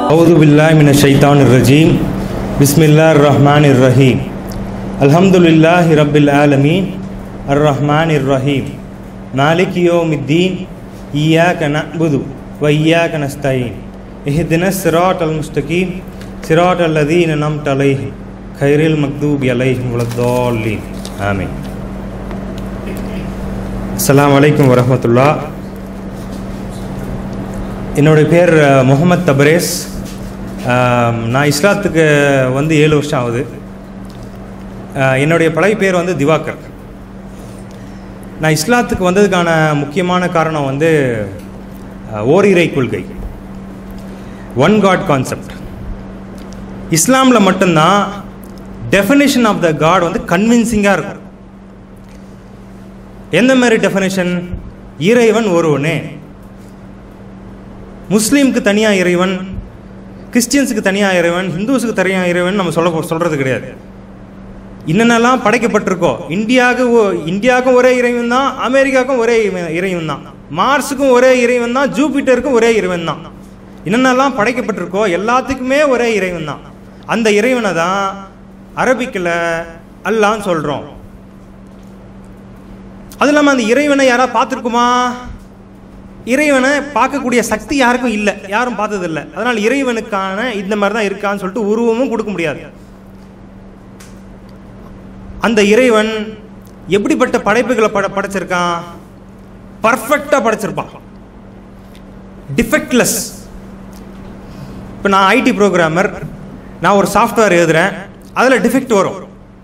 أعوذ بالله من الشيطان الرجيم بسم الله الرحمن الرحيم الحمد لله رب العالمين الرحمن الرحيم مالك يوم الدين إياك نعبد وإياك نستعين اهدنا الصراط المستقيم صراط الذين أنعمت عليهم خير المغضوب عليهم ولا الضالين آمين السلام عليكم ورحمة الله என்னுடைய பேர் அஹ், முகமது தபரேஸ் ஆம், நான் இஸ்லாத்துக்கு வந்து ஏழு வருஷம் ஆகுது அஹ், என்னுடைய பழைய பேர் வந்து திவாகர் நான் இஸ்லாத்துக்கு வந்ததுக்கான முக்கியமான காரணம் வந்து அஹ், ஓரிரை கொள்கை ஒன் காட் கான்செப்ட் இஸ்லாமில் மட்டும்தான் டெஃபினேஷன் ஆஃப் த காட் வந்து கன்வின்சிங்காக இருக்கும் எந்த மாதிரி டெஃபினேஷன் இறைவன் ஒருவனே முஸ்லீமுக்கு தனியாக இறைவன் கிறிஸ்டியன்ஸுக்கு தனியாக இறைவன் ஹிந்துஸுக்கு தனியாக இறைவன் நம்ம சொல்ல சொல்கிறது கிடையாது என்னென்னலாம் படைக்கப்பட்டிருக்கோ இந்தியாவுக்கு ஒ- இந்தியாவுக்கும் ஒரே இறைவன் தான் அமெரிக்காவுக்கும் ஒரே இறைவன் இறைவன் தான் மார்ஸுக்கும் ஒரே இறைவன் தான் ஜூபிட்டருக்கும் ஒரே இறைவன் தான் என்னென்னலாம் படைக்கப்பட்டிருக்கோ எல்லாத்துக்குமே ஒரே இறைவன் தான் அந்த இறைவனை தான் அரபிக்கில் அல்லான்னு சொல்கிறோம் அது இல்லாமல் அந்த இறைவனை யாராவது பார்த்துருக்குமா இறைவனை பார்க்கக்கூடிய சக்தி யாருக்கும் இல்லை யாரும் பார்த்ததில்லை அதனால் இறைவனுக்கான இந்த மாதிரி தான் இருக்கான்னு சொல்லிட்டு உருவமும் கொடுக்க முடியாது அந்த இறைவன் எப்படிப்பட்ட படைப்புகளை பட படைச்சிருக்கான் பர்ஃபெக்டாக படைச்சிருப்பான் டிஃபெக்ட்லெஸ் இப்போ நான் ஐடி ப்ரோக்ராமர் நான் ஒரு சாஃப்ட்வேர் எழுதுறேன் அதில் டிஃபெக்ட் வரும்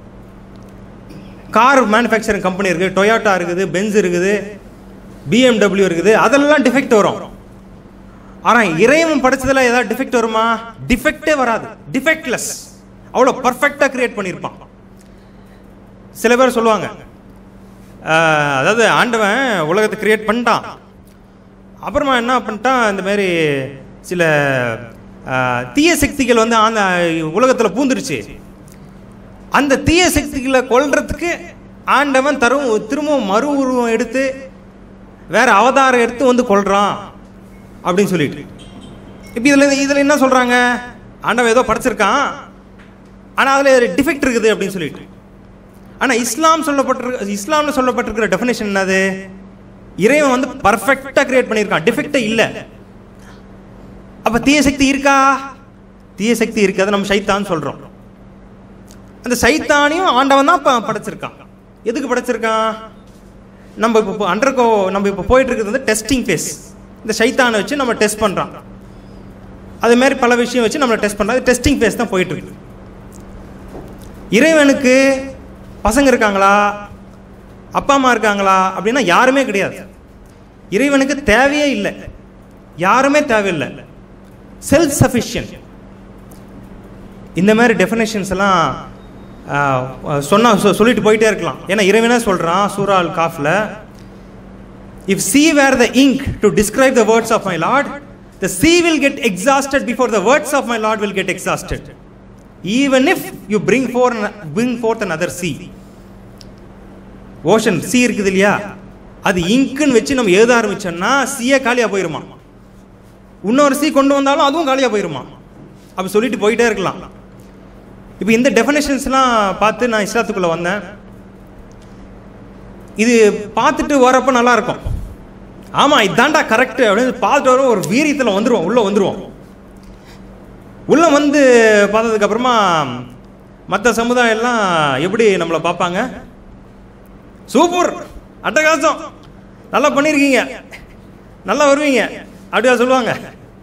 கார் மேனுஃபேக்சரிங் கம்பெனி இருக்குது டொயோட்டா இருக்குது பென்ஸ் இருக்குது பிஎம்டபிள்யூ இருக்குது அதெல்லாம் டிஃபெக்ட் வரும் ஆனால் இறைவன் படைச்சதில் ஏதாவது டிஃபெக்ட் வருமா டிஃபெக்டே வராது டிஃபெக்ட்லெஸ் அவ்வளோ பர்ஃபெக்டாக கிரியேட் பண்ணியிருப்பான் சில பேர் சொல்லுவாங்க ஆஹ், அதாவது ஆண்டவன் உலகத்தை கிரியேட் பண்ணிட்டான் அப்புறமா என்ன பண்ணிட்டான் இந்த மாதிரி சில ஆஹ், தீய சக்திகள் வந்து அந்த உலகத்தில் பூந்துருச்சு அந்த தீய சக்திகளை கொல்றதுக்கு ஆண்டவன் தரும் திரும்பவும் மறு உருவம் எடுத்து வேற அவதாரம் எடுத்து வந்து கொல்றான் அப்படின்னு சொல்லிட்டு இப்போ இதில் இதில் என்ன சொல்கிறாங்க ஆண்டவன் ஏதோ படைச்சிருக்கான் ஆனால் அதில் டிஃபெக்ட் இருக்குது அப்படின்னு சொல்லிட்டு ஆனால் இஸ்லாம் சொல்லப்பட்டிருக்க இஸ்லாமில் சொல்லப்பட்டிருக்கிற டெஃபினேஷன் என்னது இறைவன் வந்து பர்ஃபெக்டாக கிரியேட் பண்ணியிருக்கான் டிஃபெக்டே இல்லை அப்போ தீய சக்தி இருக்கா தீய சக்தி இருக்கு அதை நம்ம சைத்தான்னு சொல்கிறோம் அந்த சைத்தானையும் ஆண்டவன் தான் ப- படைச்சிருக்கான் எதுக்கு படைச்சிருக்கான் நம்ம இப்போ அண்டர்கோ நம்ம இப்போ போயிட்டு இருக்கிறது வந்து டெஸ்டிங் ஃபேஸ் இந்த சைத்தானை வச்சு நம்ம டெஸ்ட் பண்ணுறோம் அது மாதிரி பல விஷயம் வச்சு நம்மளை டெஸ்ட் பண்ணுறோம் அது டெஸ்டிங் ஃபேஸ் தான் போயிட்டு இருக்கு இறைவனுக்கு பசங்க இருக்காங்களா அப்பா அம்மா இருக்காங்களா அப்படின்னா யாருமே கிடையாது இறைவனுக்கு தேவையே இல்லை யாருமே தேவையில்லை செல்ஃப் சஃபிஷியன்ட் இந்த மாதிரி டெஃபினேஷன்ஸ் எல்லாம் சொன்னா சொ- சொல்லிட்டு போயிட்டே இருக்கலாம் ஏன்னா இறைவனே சொல்றான் சூரா அல் காஃப்ல if sea were the ink to describe the words of my Lord the sea will get exhausted before the words of my Lord will get exhausted even if you bring for bring forth another sea ocean sea இருக்குது இல்லையா அது இங்க்குன்னு வச்சு நம்ம எழுத ஆரம்பிச்சோம்னா CIE காலியாக போயிருமா இன்னொரு சி கொண்டு வந்தாலும் அதுவும் காலியாக போயிருமா அப்படி சொல்லிட்டு போயிட்டே இருக்கலாம் இப்போ இந்த டெஃபினேஷன்ஸ்லாம் பார்த்து நான் இஸ்லாத்துக்குள்ளே வந்தேன் இது பார்த்துட்டு வரப்போ நல்லா இருக்கும் ஆமாம் இதாண்டா கரெக்ட் அப்படின்னு பார்த்துட்டு வரும் ஒரு வீரியத்தில் வந்துருவோம் உள்ளே வந்துருவோம் உள்ளே வந்து பார்த்ததுக்கு அப்புறமா மற்ற சமுதாயம் எல்லாம் எப்படி நம்மளை பார்ப்பாங்க சூப்பர் அட்டகாசம் நல்லா பண்ணியிருக்கீங்க நல்லா வருவீங்க அப்படியா சொல்லுவாங்க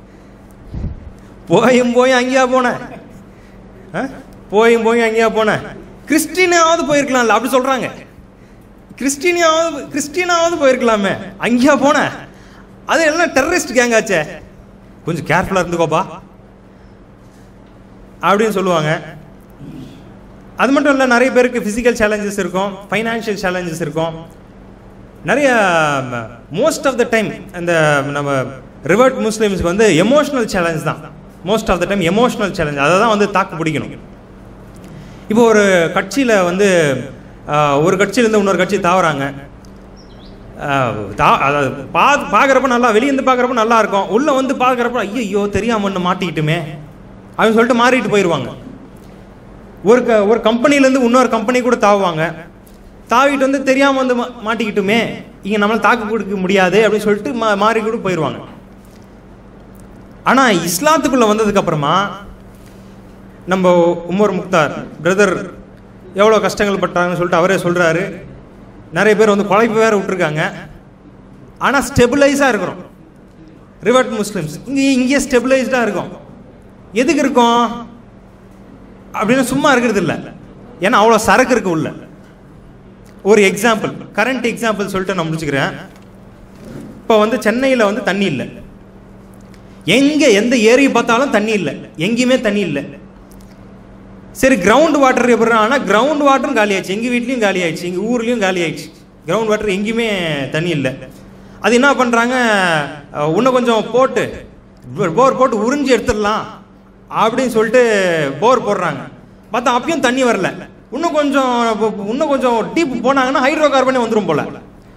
போயும் போய் அங்கேயா போனேன் ஆ? போயும் போய் அங்கேயா போனேன் கிறிஸ்டினாவது போயிருக்கலாம்ல அப்படி சொல்றாங்க கிறிஸ்டினியாவது கிறிஸ்டினாவது போயிருக்கலாமே அங்கேயா போனேன் அது எல்லாம் டெரரிஸ்ட் கேங்காச்சே கொஞ்சம் கேர்ஃபுல்லாக இருந்துக்கோப்பா அப்படின்னு சொல்லுவாங்க அது மட்டும் இல்லை நிறைய பேருக்கு ஃபிசிக்கல் சேலஞ்சஸ் இருக்கும் ஃபைனான்ஷியல் சேலஞ்சஸ் இருக்கும் நிறைய மோஸ்ட் ஆஃப் த டைம் இந்த நம்ம ரிவர்ட் முஸ்லீம்ஸ்க்கு வந்து எமோஷனல் சேலஞ்ச் தான் most of the time emotional challenge அதை தான் வந்து தாக்கு பிடிக்கணும் இப்போ ஒரு கட்சியில் வந்து ஆஹ், ஒரு கட்சியிலேருந்து இன்னொரு கட்சி தாவறாங்க அதாவது பா பார்க்குறப்ப நல்லா வெளியேருந்து பார்க்குறப்ப நல்லா இருக்கும் உள்ளே வந்து பார்க்குறப்ப ஐயோ தெரியாம ஒன்று மாட்டிக்கிட்டுமே அப்படின்னு சொல்லிட்டு மாறிட்டு போயிடுவாங்க ஒரு க ஒரு கம்பெனிலேருந்து இன்னொரு கம்பெனி கூட தாவுவாங்க தாவிட்டு வந்து தெரியாமல் வந்து மா- மாட்டிக்கிட்டுமே இங்கே நம்மளால் தாக்கு கொடுக்க முடியாது அப்படின்னு சொல்லிட்டு மா மாறி கூட போயிடுவாங்க ஆனால் இஸ்லாத்துக்குள்ளே வந்ததுக்கப்புறமா நம்ம உமர் முக்தார் பிரதர் எவ்வளோ கஷ்டங்கள் பட்டாங்கன்னு சொல்லிட்டு அவரே சொல்கிறாரு நிறைய பேர் வந்து குழப்பி வேற விட்டுருக்காங்க ஆனால் ஸ்டெபிளைஸாக இருக்கிறோம் ரிவர்ட் முஸ்லிம்ஸ் இங்கே இங்கேயே ஸ்டெபிளைஸ்டாக இருக்கும் எதுக்கு இருக்கும் அப்படின்னு சும்மா இருக்கிறது இல்லை ஏன்னா அவ்வளோ சரக்கு இருக்கு உள்ள ஒரு எக்ஸாம்பிள் கரண்ட் எக்ஸாம்பிள் சொல்லிட்டு நான் முடிச்சுக்கிறேன் இப்போ வந்து சென்னையில் வந்து தண்ணி இல்லை எங்கே எந்த ஏரி பார்த்தாலும் தண்ணி இல்லை எங்கேயுமே தண்ணி இல்லை சரி கிரவுண்ட் வாட்டர் எப்படி ஆனால் கிரவுண்ட் வாட்டரும் காலி ஆயிடுச்சு எங்கள் வீட்லேயும் காலி ஆயிடுச்சு எங்கள் ஊர்லேயும் காலி ஆயிடுச்சு கிரவுண்ட் வாட்டர் எங்கேயுமே தண்ணி இல்லை அது என்ன பண்ணுறாங்க இன்னும் கொஞ்சம் போட்டு போர் போட்டு உறிஞ்சி எடுத்துடலாம் அப்படின்னு சொல்லிட்டு போர் போடுறாங்க பார்த்தா அப்பயும் தண்ணி வரல இன்னும் கொஞ்சம் இன்னும் கொஞ்சம் டீப் போனாங்கன்னா ஹைட்ரோ கார்பனே வந்துடும் போல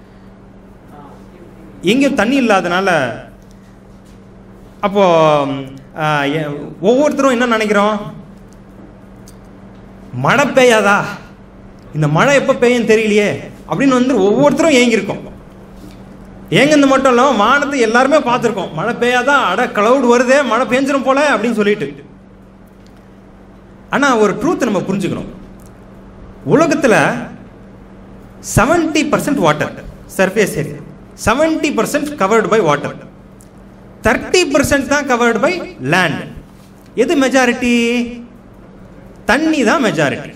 எங்கேயும் தண்ணி இல்லாதனால அப்போ ஆ, எ- ஒவ்வொருத்தரும் என்ன நினைக்கிறோம் மழை பெய்யாதா இந்த மழை எப்போ பெய்யும் தெரியலையே அப்படின்னு வந்து ஒவ்வொருத்தரும் ஏங்கியிருக்கோம் ஏங்குந்து மட்டும் இல்லாமல் வானத்தை எல்லாருமே பார்த்துருக்கோம் மழை பெய்யாதா அட கிளவுட் வருதே மழை பெஞ்சிரும் போல அப்படின்னு சொல்லிட்டு ஆனால் ஒரு ட்ரூத் நம்ம புரிஞ்சுக்கணும் உலகத்தில் seventy percent water surface area seventy percent covered by water thirty percent தான் கவர்டு பை லேண்ட் எது மெஜாரிட்டி தண்ணி தான் மெஜாரிட்டி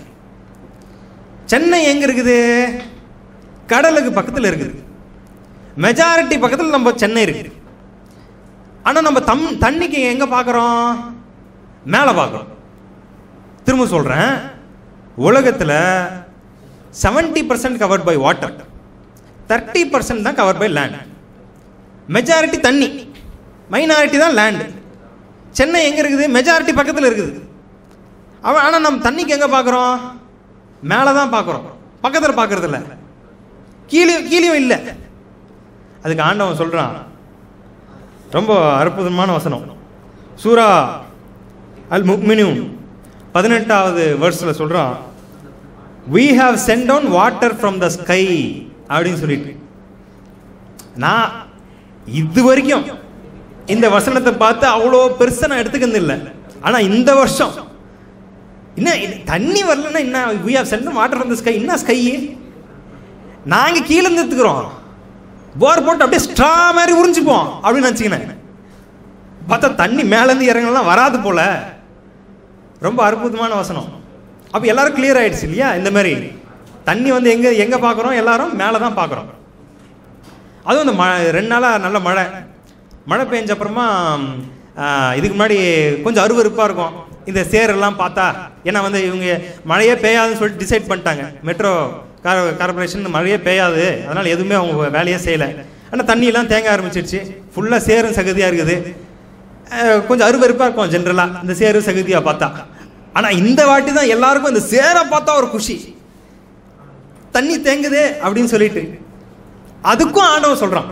சென்னை எங்க இருக்குது கடலுக்கு பக்கத்தில் இருக்குது மெஜாரிட்டி பக்கத்தில் நம்ம சென்னை இருக்குது ஆனால் நம்ம தம் தண்ணிக்கு எங்கே பார்க்குறோம் மேலே பார்க்குறோம் திரும்ப சொல்கிறேன் உலகத்தில் seventy percent covered by water thirty percent தான் கவர் பை லேண்ட் மெஜாரிட்டி தண்ணி மைனாரிட்டி தான் லேண்டு சென்னை எங்கே இருக்குது மெஜாரிட்டி பக்கத்தில் இருக்குது அவன் ஆனால் நம்ம தண்ணிக்கு எங்கே பார்க்குறோம் மேலே தான் பார்க்குறோம் பக்கத்தில் பார்க்கறது இல்ல கீழே கீழேயும் இல்லை அதுக்கு ஆண்டவன் சொல்கிறான் ரொம்ப அற்புதமான வசனம் சூரா அல் முக்மினும் பதினெட்டாவது வேர்ஸில் சொல்கிறான் we have sent down water from the sky அப்படின்னு சொல்லிட்டு நான் இது வரைக்கும் இந்த வசனத்தை பார்த்து அவ்வளோ பெருசாக நான் எடுத்துக்கிறது இல்லை ஆனால் இந்த வருஷம் என்ன இது தண்ணி வரலன்னா என்ன we have sent down water from the sky என்ன ஸ்கை நாங்கள் கீழே இருந்து எடுத்துக்கிறோம் போர் போட்டு அப்படியே ஸ்ட்ரா மாதிரி உறிஞ்சிப்போம் அப்படின்னு நினச்சிக்கினேன் பார்த்தா தண்ணி மேலேருந்து இறங்கலாம் வராது போல ரொம்ப அற்புதமான வசனம் அப்போ எல்லாரும் கிளியர் ஆயிடுச்சு இல்லையா இந்த மாதிரி தண்ணி வந்து எங்கே எங்கே பார்க்குறோம் எல்லாரும் மேலே தான் பார்க்குறோம் அதுவும் இந்த மழை ரெண்டு நாளாக நல்ல மழை மழை பெஞ்ச அப்புறமா ஆ, இதுக்கு முன்னாடி கொஞ்சம் அருவருப்பாக இருக்கும் இந்த சேரெல்லாம் பார்த்தா ஏன்னா வந்து இவங்க மழையே பெய்யாதுன்னு சொல்லிட்டு டிசைட் பண்ணிட்டாங்க மெட்ரோ கார் கார்பரேஷன் மழையே பெய்யாது அதனால் எதுவுமே அவங்க வேலையே செய்யலை ஆனால் தண்ணியெல்லாம் தேங்க ஆரம்பிச்சிருச்சு ஃபுல்லாக சேரும் சகதியாக இருக்குது அஹ் கொஞ்சம் அருவருப்பாக இருக்கும் ஜென்ரலாக இந்த சேரு சகதியாக பார்த்தா ஆனால் இந்த வாட்டி தான் எல்லாருக்கும் இந்த சேரை பார்த்தா ஒரு குஷி தண்ணி தேங்குதே அப்படின்னு சொல்லிட்டு அதுக்கும் ஆண்டவன் சொல்றான்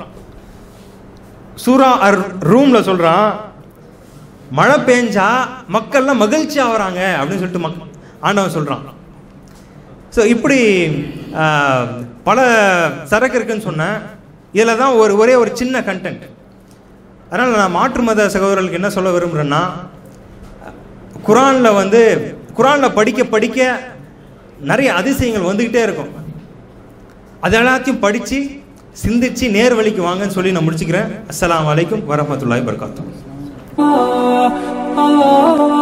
சூரா அர் ரூம்ல சொல்றான் மழை பெஞ்சா மக்கள்லாம் மகிழ்ச்சி ஆகுறாங்க அப்படின்னு சொல்லிட்டு மக் ஆண்டவன் சொல்றான் ஸோ இப்படி ஆஹ், பல சரக்கு இருக்குன்னு சொன்னேன் இதில் தான் ஒரு ஒரே ஒரு சின்ன கண்டென்ட் அதனால் நான் மாற்று மத சகோதரர்களுக்கு என்ன சொல்ல விரும்புகிறேன்னா குரானில் வந்து குரானில் படிக்க படிக்க நிறைய அதிசயங்கள் வந்துக்கிட்டே இருக்கும் அது எல்லாத்தையும் படித்து சிந்திச்சு நேர் வழிக்கு வாங்கன்னு சொல்லி நான் முடிச்சுக்கிறேன் அஸ்ஸலாமு அலைக்கும் வரஹ்மத்துல்லாஹி வபரகாத்துஹு ah, ah, ah.